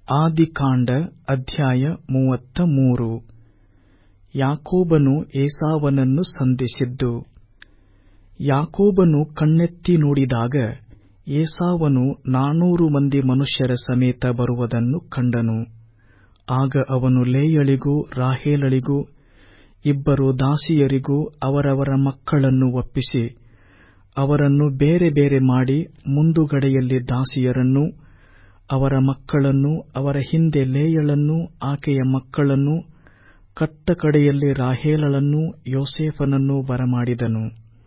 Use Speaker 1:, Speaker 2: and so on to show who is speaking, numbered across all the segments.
Speaker 1: ಆದಿಕಾಂಡ ಅಧ್ಯಾಯ ಮೂವತ್ತ ಮೂರು ಯಾಕೋಬನು ಏಸಾವನನ್ನು ಸಂಧಿಸಿದ್ದು ಯಾಕೋಬನು ಕಣ್ಣೆತ್ತಿ ನೋಡಿದಾಗ ಏಸಾವನು ನಾನೂರು ಮಂದಿ ಮನುಷ್ಯರ ಸಮೇತ ಬರುವುದನ್ನು ಕಂಡನು ಆಗ ಅವನು ಲೇಯಳಿಗೂ ರಾಹೇಲಳಿಗೂ ಇಬ್ಬರು ದಾಸಿಯರಿಗೂ ಅವರವರ ಮಕ್ಕಳನ್ನು ಒಪ್ಪಿಸಿ ಅವರನ್ನು ಬೇರೆ ಬೇರೆ ಮಾಡಿ ಮುಂದುಗಡೆಯಲ್ಲಿ ದಾಸಿಯರನ್ನೂ ಅವರ ಮಕ್ಕಳನ್ನೂ ಅವರ ಹಿಂದೆ ಲೇಯಳನ್ನೂ ಆಕೆಯ ಮಕ್ಕಳನ್ನೂ ಕಟ್ಟಕಡೆಯಲ್ಲಿ ರಾಹೇಲಳನ್ನೂ ಯೋಸೇಫನನ್ನೂ ಬರಮಾಡಿದನು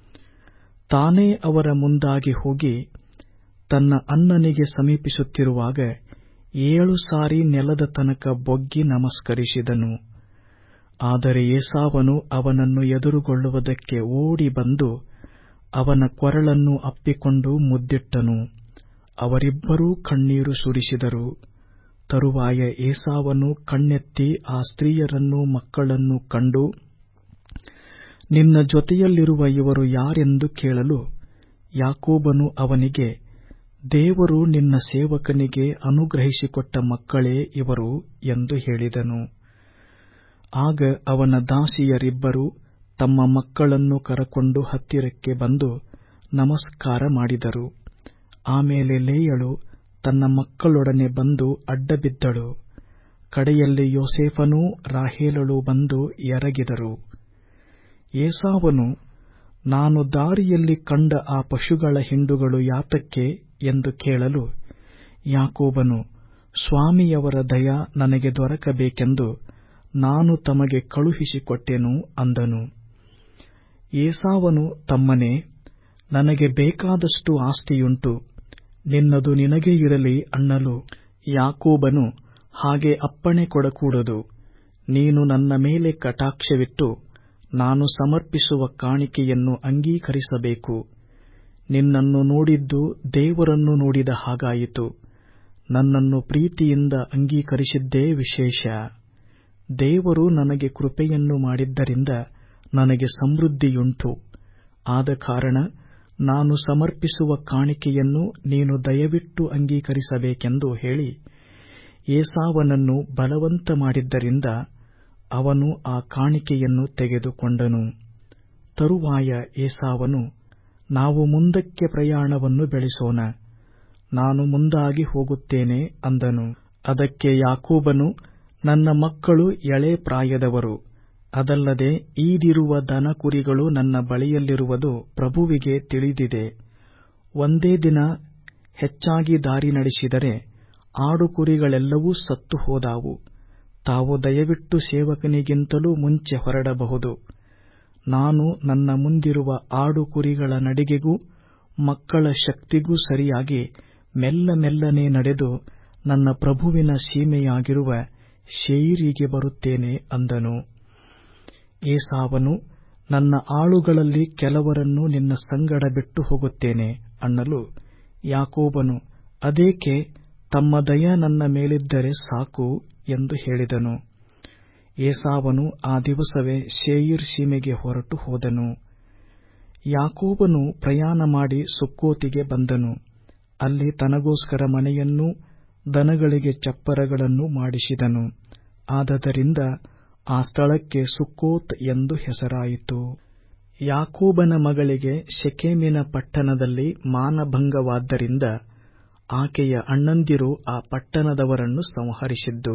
Speaker 1: ತಾನೇ ಅವರ ಮುಂದಾಗಿ ಹೋಗಿ ತನ್ನ ಅಣ್ಣನಿಗೆ ಸಮೀಪಿಸುತ್ತಿರುವಾಗ ಏಳು ಸಾರಿ ನೆಲದ ತನಕ ಬೊಗ್ಗಿ ನಮಸ್ಕರಿಸಿದನು ಆದರೆ ಏಸಾವನು ಅವನನ್ನು ಎದುರುಗೊಳ್ಳುವುದಕ್ಕೆ ಓಡಿ ಬಂದು ಅವನ ಕೊರಳನ್ನು ಅಪ್ಪಿಕೊಂಡು ಮುದ್ದಿಟ್ಟನು ಅವರಿಬ್ಬರೂ ಕಣ್ಣೀರು ಸುರಿಸಿದರು ತರುವಾಯ ಏಸಾವನು ಕಣ್ಣೆತ್ತಿ ಆ ಸ್ತ್ರೀಯರನ್ನೂ ಮಕ್ಕಳನ್ನೂ ಕಂಡು ನಿನ್ನ ಜೊತೆಯಲ್ಲಿರುವ ಇವರು ಯಾರೆಂದು ಕೇಳಲು ಯಾಕೋಬನು ಅವನಿಗೆ ದೇವರು ನಿನ್ನ ಸೇವಕನಿಗೆ ಅನುಗ್ರಹಿಸಿಕೊಟ್ಟ ಮಕ್ಕಳೇ ಇವರು ಎಂದು ಹೇಳಿದನು ಆಗ ಅವನ ದಾಸಿಯರಿಬ್ಬರು ತಮ್ಮ ಮಕ್ಕಳನ್ನು ಕರಕೊಂಡು ಹತ್ತಿರಕ್ಕೆ ಬಂದು ನಮಸ್ಕಾರ ಮಾಡಿದರು ಆಮೇಲೆ ಲೇಯಳು ತನ್ನ ಮಕ್ಕಳೊಡನೆ ಬಂದು ಅಡ್ಡಬಿದ್ದಳು ಕಡೆಯಲ್ಲಿ ಯೋಸೇಫನೂ ರಾಹೇಲಳೂ ಬಂದು ಎರಗಿದರು ಏಸಾವನು ನಾನು ದಾರಿಯಲ್ಲಿ ಕಂಡ ಆ ಪಶುಗಳ ಹಿಂಡುಗಳು ಯಾತಕ್ಕೆ ಎಂದು ಕೇಳಲು ಯಾಕೋಬನು ಸ್ವಾಮಿಯವರ ದಯ ನನಗೆ ದೊರಕಬೇಕೆಂದು ನಾನು ತಮಗೆ ಕಳುಹಿಸಿಕೊಟ್ಟೆನು ಅಂದನು ಏಸಾವನು ತಮ್ಮನೇ ನನಗೆ ಬೇಕಾದಷ್ಟು ಆಸ್ತಿಯುಂಟು ನಿನ್ನದು ನಿನಗೇ ಇರಲಿ ಅನ್ನಲು ಯಾಕೋಬನು ಹಾಗೆ ಅಪ್ಪಣೆ ಕೊಡಕೂಡದು ನೀನು ನನ್ನ ಮೇಲೆ ಕಟಾಕ್ಷವಿಟ್ಟು ನಾನು ಸಮರ್ಪಿಸುವ ಕಾಣಿಕೆಯನ್ನು ಅಂಗೀಕರಿಸಬೇಕು ನಿನ್ನನ್ನು ನೋಡಿದ್ದು ದೇವರನ್ನು ನೋಡಿದ ಹಾಗಾಯಿತು ನನ್ನನ್ನು ಪ್ರೀತಿಯಿಂದ ಅಂಗೀಕರಿಸಿದ್ದೇ ವಿಶೇಷ ದೇವರು ನನಗೆ ಕೃಪೆಯನ್ನು ಮಾಡಿದ್ದರಿಂದ ನನಗೆ ಸಮೃದ್ಧಿಯುಂಟು ಆದ ಕಾರಣ ನಾನು ಸಮರ್ಪಿಸುವ ಕಾಣಿಕೆಯನ್ನು ನೀನು ದಯವಿಟ್ಟು ಅಂಗೀಕರಿಸಬೇಕೆಂದು ಹೇಳಿ ಏಸಾವನನ್ನು ಬಲವಂತ ಮಾಡಿದ್ದರಿಂದ ಅವನು ಆ ಕಾಣಿಕೆಯನ್ನು ತೆಗೆದುಕೊಂಡನು ತರುವಾಯ ಏಸಾವನು ನಾವು ಮುಂದಕ್ಕೆ ಪ್ರಯಾಣವನ್ನು ಬೆಳೆಸೋಣ ನಾನು ಮುಂದಾಗಿ ಹೋಗುತ್ತೇನೆ ಅಂದನು ಅದಕ್ಕೆ ಯಾಕೋಬನು ನನ್ನ ಮಕ್ಕಳು ಎಳೆ ಪ್ರಾಯದವರು ಅದಲ್ಲದೆ ಈದಿರುವ ದನ ಕುರಿಗಳು ನನ್ನ ಬಳಿಯಲ್ಲಿರುವುದು ಪ್ರಭುವಿಗೆ ತಿಳಿದಿದೆ ಒಂದೇ ದಿನ ಹೆಚ್ಚಾಗಿ ದಾರಿ ನಡೆಸಿದರೆ ಆಡು ಕುರಿಗಳೆಲ್ಲವೂ ಸತ್ತು ಹೋದಾವು ತಾವು ದಯವಿಟ್ಟು ಸೇವಕನಿಗಿಂತಲೂ ಮುಂಚೆ ಹೊರಡಬಹುದು ನಾನು ನನ್ನ ಮುಂದಿರುವ ಆಡು ಕುರಿಗಳ ನಡಿಗೆಗೂ ಮಕ್ಕಳ ಶಕ್ತಿಗೂ ಸರಿಯಾಗಿ ಮೆಲ್ಲ ಮೆಲ್ಲನೆ ನಡೆದು ನನ್ನ ಪ್ರಭುವಿನ ಸೀಮೆಯಾಗಿರುವ ಶೇಯಿರಿಗೆ ಬರುತ್ತೇನೆ ಅಂದನು ಏಸಾವನು ನನ್ನ ಆಳುಗಳಲ್ಲಿ ಕೆಲವರನ್ನು ನಿನ್ನ ಸಂಗಡ ಬಿಟ್ಟು ಹೋಗುತ್ತೇನೆ ಅನ್ನಲು ಯಾಕೋಬನು ಅದೇಕೆ ತಮ್ಮ ದಯ ನನ್ನ ಮೇಲಿದ್ದರೆ ಸಾಕು ಎಂದು ಹೇಳಿದನು ಏಸಾವನು ಆ ದಿವಸವೇ ಶೇಯಿರ್ ಸೀಮೆಗೆ ಹೊರಟು ಹೋದನು ಯಾಕೋಬನು ಪ್ರಯಾಣ ಮಾಡಿ ಸುಕ್ಕೋತಿಗೆ ಬಂದನು ಅಲ್ಲಿ ತನಗೋಸ್ಕರ ಮನೆಯನ್ನೂ ದನಗಳಿಗೆ ಚಪ್ಪರಗಳನ್ನು ಮಾಡಿಸಿದನು ಆದದರಿಂದ ಆ ಸ್ಥಳಕ್ಕೆ ಸುಕ್ಕೋತ್ ಎಂದು ಹೆಸರಾಯಿತು ಯಾಕೋಬನ ಮಗಳಿಗೆ ಶೆಕೆಮಿನ ಪಟ್ಟಣದಲ್ಲಿ ಮಾನಭಂಗವಾದ್ದರಿಂದ ಆಕೆಯ ಅಣ್ಣಂದಿರು ಆ ಪಟ್ಟಣದವರನ್ನು ಸಂಹರಿಸಿದ್ದು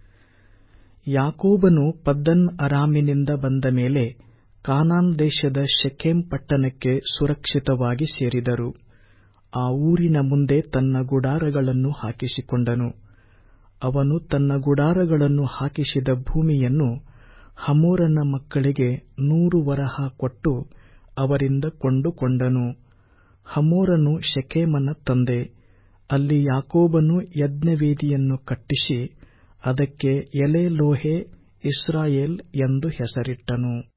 Speaker 1: ಯಾಕೋಬನು ಪದ್ದನ್ ಅರಾಮಿನಿಂದ ಬಂದ ಮೇಲೆ ಕಾನಾನ್ ದೇಶದ ಶೆಕೆಮ್ ಪಟ್ಟಣಕ್ಕೆ ಸುರಕ್ಷಿತವಾಗಿ ಸೇರಿದರು ಆ ಊರಿನ ಮುಂದೆ ತನ್ನ ಗುಡಾರಗಳನ್ನು ಹಾಕಿಸಿಕೊಂಡನು ಅವನು ತನ್ನ ಗುಡಾರಗಳನ್ನು ಹಾಕಿಸಿದ ಭೂಮಿಯನ್ನು ಹಮೋರನ ಮಕ್ಕಳಿಗೆ ನೂರು ವರಹ ಕೊಟ್ಟು ಅವರಿಂದ ಕೊಂಡುಕೊಂಡನು ಹಮೋರನು ಶೆಕೆಮನ ತಂದೆ ಅಲ್ಲಿ ಯಾಕೋಬನು ಯಜ್ಞವೇದಿಯನ್ನು ಕಟ್ಟಿಸಿ ಅದಕ್ಕೆ ಎಲೆ ಲೋಹೆ ಇಸ್ರಾಯೇಲ್ ಎಂದು ಹೆಸರಿಟ್ಟನು